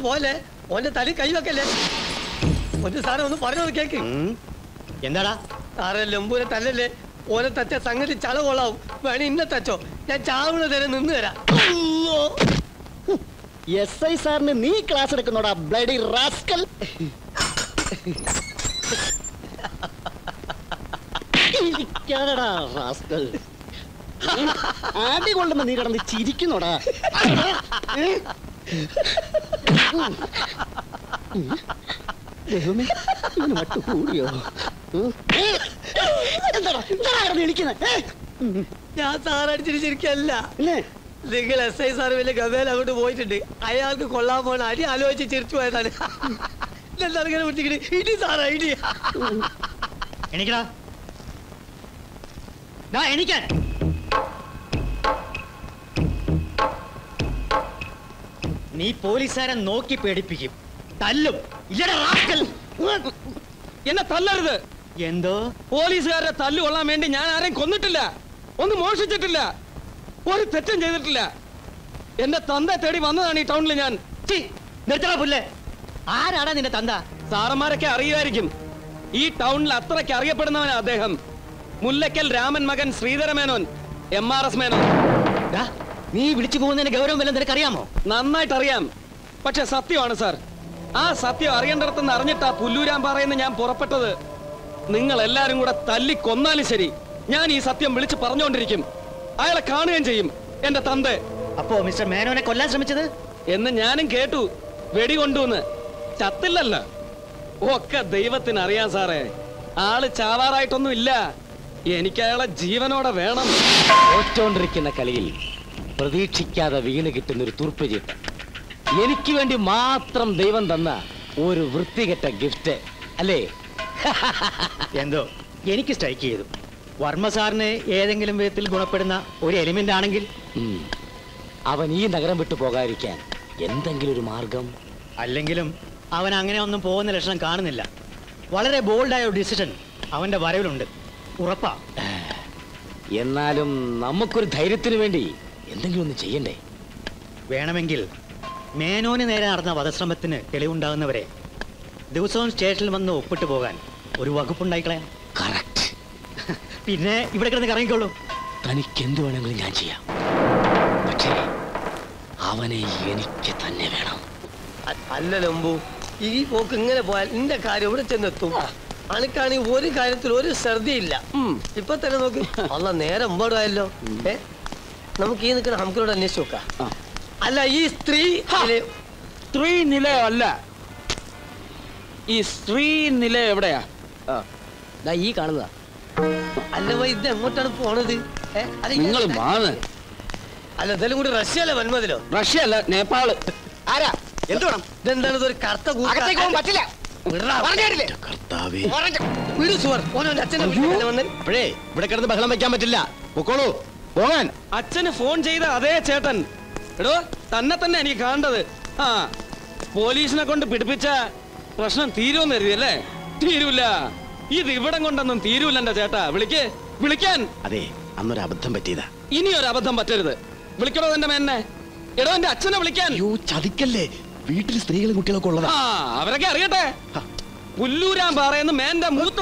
പോലെ ഓന്റെ തലി കൈവെക്കല്ലേ ഒന്ന് സാറേ ഒന്ന് പറഞ്ഞത് കേക്ക് എന്താടാ സാറേ ലംബൂരെ തല്ലല്ലേ ഓനെ തച്ച സംഗതി ചള കൊള്ളാവും വേണേ ഇന്നെ തച്ചോ ഞാൻ ചാവണ തരെ നിന്ന് തരാം അയ്യോ. എസ് ഐ സാറിന് നീ ക്ലാസ് എടുക്കുന്നോടാ ബ്ലഡി റാസ്കൽ ഇരിക്കാനടാ റാസ്കൽ ആദ്യ കൊള്ളുമ്പോ നീ കിടന്ന് ചിരിക്കുന്നോടാ ദൈവമേ ഇവന് വട്ട് കൂടിയോ ഉം. എന്താടാ എന്താടാ കിടന്ന് ഇരിക്കുന്നെ? ഏ? ഞാൻ സാറടിച്ചിട്ട് ശരിക്കല്ല ഇല്ലേ? നിങ്ങൾ എസ് ഐ സാർ വലിയ ഗവേൽ അങ്ങോട്ട് പോയിട്ടുണ്ട് അയാൾക്ക് കൊള്ളാൻ പോണ അടി ആലോചിച്ച് ചിരിച്ചു പോയതാണ് എന്താണ് ഇങ്ങനെ വിട്ടിക്കിട്ട് ഇടി സാറാ ഇടി എണീക്കടാ ദാ എണീക്കാൻ നീ പോലീസുകാരെ നോക്കി പേടിപ്പിക്കും തല്ലും ഇല്ലടാ റാസ്കൽ. എന്നെ തല്ലരുത് എന്തോ പോലീസുകാരെ തല്ലു കൊള്ളാൻ വേണ്ടി ഞാൻ ആരെയും കൊന്നിട്ടില്ല ഒന്നും മോഷിച്ചിട്ടില്ല ഒരു തെറ്റും ചെയ്തിട്ടില്ല എന്റെ തന്ത തേടി വന്നതാണ് ഈ ടൗണിൽ ഞാൻ ചീ, നിർത്തടാ പുല്ലേ ആരാടാ നിന്റെ തന്ത സാറന്മാരൊക്കെ അറിയുമായിരിക്കും ഈ ടൗണിൽ അത്രയ്ക്ക് അറിയപ്പെടുന്നവനാ അദ്ദേഹം മുല്ലക്കൽ രാമൻ മകൻ Sreedhara Menon M R S Menon ദാ, നീ വിളിച്ചു പോകുന്നതിന്റെ ഗൗരവം വല്ലതും നിനക്കറിയാമോ നന്നായിട്ട് അറിയാം പക്ഷെ സത്യമാണ് സാർ ആ സത്യം അറിയേണ്ടിടത്തുനിന്ന് അറിഞ്ഞിട്ടാ പുല്ലൂരാൻ പറയുന്ന ഞാൻ പുറപ്പെട്ടത് നിങ്ങൾ എല്ലാരും കൂടെ തല്ലി കൊന്നാലും ശരി ഞാൻ ഈ സത്യം വിളിച്ച് പറഞ്ഞുകൊണ്ടിരിക്കും അയാളെ കാണുകയും ചെയ്യും എന്റെ തന്ത അപ്പോ മിസ്റ്റർ മേനോനെ കൊല്ലാൻ ശ്രമിച്ചത് എന്ന് ഞാനും കേട്ടു വെടി കൊണ്ടുവന്ന് ചത്തില്ലല്ലോ ഒക്കെ ദൈവത്തിന് അറിയാം സാറേ ആള് ചാവാറായിട്ടൊന്നും ഇല്ല എനിക്ക് അയാളെ ജീവനോടെ വേണം തോറ്റോണ്ടിരിക്കുന്ന കളിയിൽ പ്രതീക്ഷിക്കാതെ വീണ് കിട്ടുന്ന ഒരു തുറുപ്പ് ചീട്ട് എനിക്ക് വേണ്ടി മാത്രം ദൈവം തന്ന ഒരു വൃത്തികെട്ട ഗിഫ്റ്റ് അല്ലേ എന്തോ എനിക്ക് സ്ട്രൈക്ക് ചെയ്തു വർമ്മ സാറിന് ഏതെങ്കിലും വിധത്തിൽ ഗുണപ്പെടുന്ന ഒരു എലിമെന്റ് ആണെങ്കിൽ ഉം. അവൻ ഈ നഗരം വിട്ടു പോകാതിരിക്കാൻ എന്തെങ്കിലും ഒരു മാർഗം അല്ലെങ്കിലും അവൻ അങ്ങനെ ഒന്നും പോകുന്ന ലക്ഷണം കാണുന്നില്ല വളരെ ബോൾഡായ ഒരു ഡിസിഷൻ അവന്റെ വരവിലുണ്ട് ഉറപ്പാ എന്നാലും നമുക്കൊരു ധൈര്യത്തിന് വേണ്ടി എന്തെങ്കിലും ഒന്ന് ചെയ്യണ്ടേ വേണമെങ്കിൽ മേനോന് നേരെ നടന്ന വധശ്രമത്തിന് തെളിവുണ്ടാകുന്നവരെ ദിവസവും സ്റ്റേഷനിൽ വന്ന് ഒപ്പിട്ട് പോകാൻ ഒരു വകുപ്പുണ്ടായിക്കളയാം കറക്റ്റ് പിന്നെ ഇവിടെ കിടന്ന് കറങ്ങിക്കോളൂ തനിക്ക് എന്ത് വേണമെങ്കിലും ഞാൻ ചെയ്യാം പക്ഷേ അവനെ എനിക്ക് തന്നെ വേണം അ- അല്ല ലംബു ഈ പോക്ക് ഇങ്ങനെ പോയാൽ നിന്റെ കാര്യം ഇവിടെ ചെന്നെത്തും അനക്കാണെങ്കിൽ ഒരു കാര്യത്തിൽ ഒരു ശ്രദ്ധയില്ല ഇപ്പൊ തന്നെ നോക്ക് അല്ല നേരെ മുമ്പോടായല്ലോ ഏ നമുക്ക് ഈ നിൽക്കുന്ന ഹംക്കലോട് അന്വേഷിച്ച് നോക്കാം അല്ല ഈ സ്ത്രീ ഇതില് സ്ത്രീ നിലയം അല്ല ഈ സ്ത്രീ നിലയം എവിടെയാ ഈ കാണുന്നതാ അല്ല വൈ ഇത് എങ്ങോട്ടാണ് പോണത് ഏ? അല്ല, ഈ- നിങ്ങൾ വാണ് അല്ല എന്തായാലും കൂടി റഷ്യ അല്ലേ വന്മതിലോ റഷ്യ അല്ല നേപ്പാള് ആരാ എന്ത് വേണം ഇതെന്താണ് ഇതൊരു കറുത്ത കൂട്ട? അകത്തേക്ക് പോകാൻ പറ്റില്ല വിടറാ. പറഞ്ഞിട്ടില്ലേ കർത്താവേ വിടൂ സുവർ ഓനോന്റെ അച്ഛനെ വിളിക്കാൻ വന്നേ അപ്പോഴേ ഇവിടെ കിടന്ന് ബഹളം വെക്കാൻ പറ്റില്ല പൊക്കോളൂ പോകാൻ അച്ഛന് ഫോൺ ചെയ്ത അതേ ചേട്ടൻ എടോ തന്നെ തന്നെ എനിക്ക് കാണേണ്ടത് ആ പോലീസിനെ കൊണ്ട് പിടിപ്പിച്ച പ്രശ്നം തീരുമെന്ന് കരുതിയല്ലേ തീരൂല ഇത് ഇവിടം കൊണ്ടൊന്നും തീരൂല എന്റെ ചേട്ടാ വിളിക്ക് വിളിക്കാൻ അതെ അന്നൊരു അബദ്ധം പറ്റിയതാ ഇനി ഒരു അബദ്ധം പറ്റരുത് വിളിക്കണോ എന്റെ മേന്നെ എടോ എന്റെ അച്ഛനെ വിളിക്കാൻ അയ്യോ ചതിക്കല്ലേ വീട്ടിൽ സ്ത്രീകളും കുട്ടികളൊക്കെ ഉള്ളതാ ആ അവരൊക്കെ അറിയട്ടെ പുല്ലൂരാൻ പറയുന്ന മേന്റെ മൂത്ത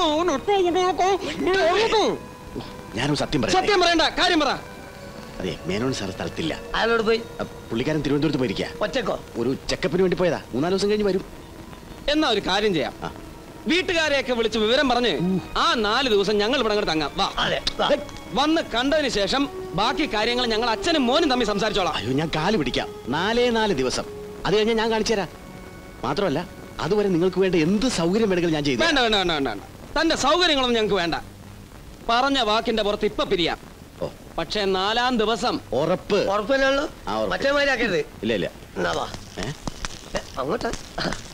ഞാനൊരു സത്യം പറയാം സത്യം പറയണ്ട കാര്യം പറ അതെ മേനോൻ സാർ സ്ഥലത്തില്ല അയാളോട് പോയി അ, പുള്ളിക്കാരൻ തിരുവനന്തപുരത്ത് പോയിരിക്കുക ഒറ്റക്കോ ഒരു ചെക്കപ്പിന് വേണ്ടി പോയതാ മൂന്നാല് ദിവസം കഴിഞ്ഞ് വരും എന്നാ ഒരു കാര്യം ചെയ്യാം ആ. വീട്ടുകാരെയൊക്കെ വിളിച്ച് വിവരം പറഞ്ഞ് ആ നാല് ദിവസം ഞങ്ങൾ ഇവിടെ അങ്ങോട്ട് തങ്ങാം വാ അതെ വാ. ദേ, വന്ന് കണ്ടതിന് ശേഷം ബാക്കി കാര്യങ്ങൾ ഞങ്ങൾ അച്ഛനും മോനും തമ്മിൽ സംസാരിച്ചോളാം അയ്യോ ഞാൻ കാല് പിടിക്കാം നാലേ നാല് ദിവസം അത് കഴിഞ്ഞാൽ ഞാൻ കാണിച്ചു തരാം മാത്രമല്ല അതുവരെ നിങ്ങൾക്ക് വേണ്ട എന്ത് സൗകര്യം വേണമെങ്കിലും ഞാൻ ചെയ്തു വേണ്ട വേണ്ട വേണ്ട വേണ്ട വേണ്ട തന്റെ സൗകര്യങ്ങളൊന്നും ഞങ്ങൾക്ക് വേണ്ട പറഞ്ഞ വാക്കിന്റെ പുറത്ത് ഇപ്പൊ പിരിയാം ഓ പക്ഷെ നാലാം ദിവസം ഉറപ്പ് ഉറപ്പില്ലല്ലോ ആ, ഉറപ്പ്. മറ്റേ മാതിരി ആക്കരുത് ഇല്ല ഇല്ല എന്നാ വാ ഏ ഏ, അങ്ങോട്ടാ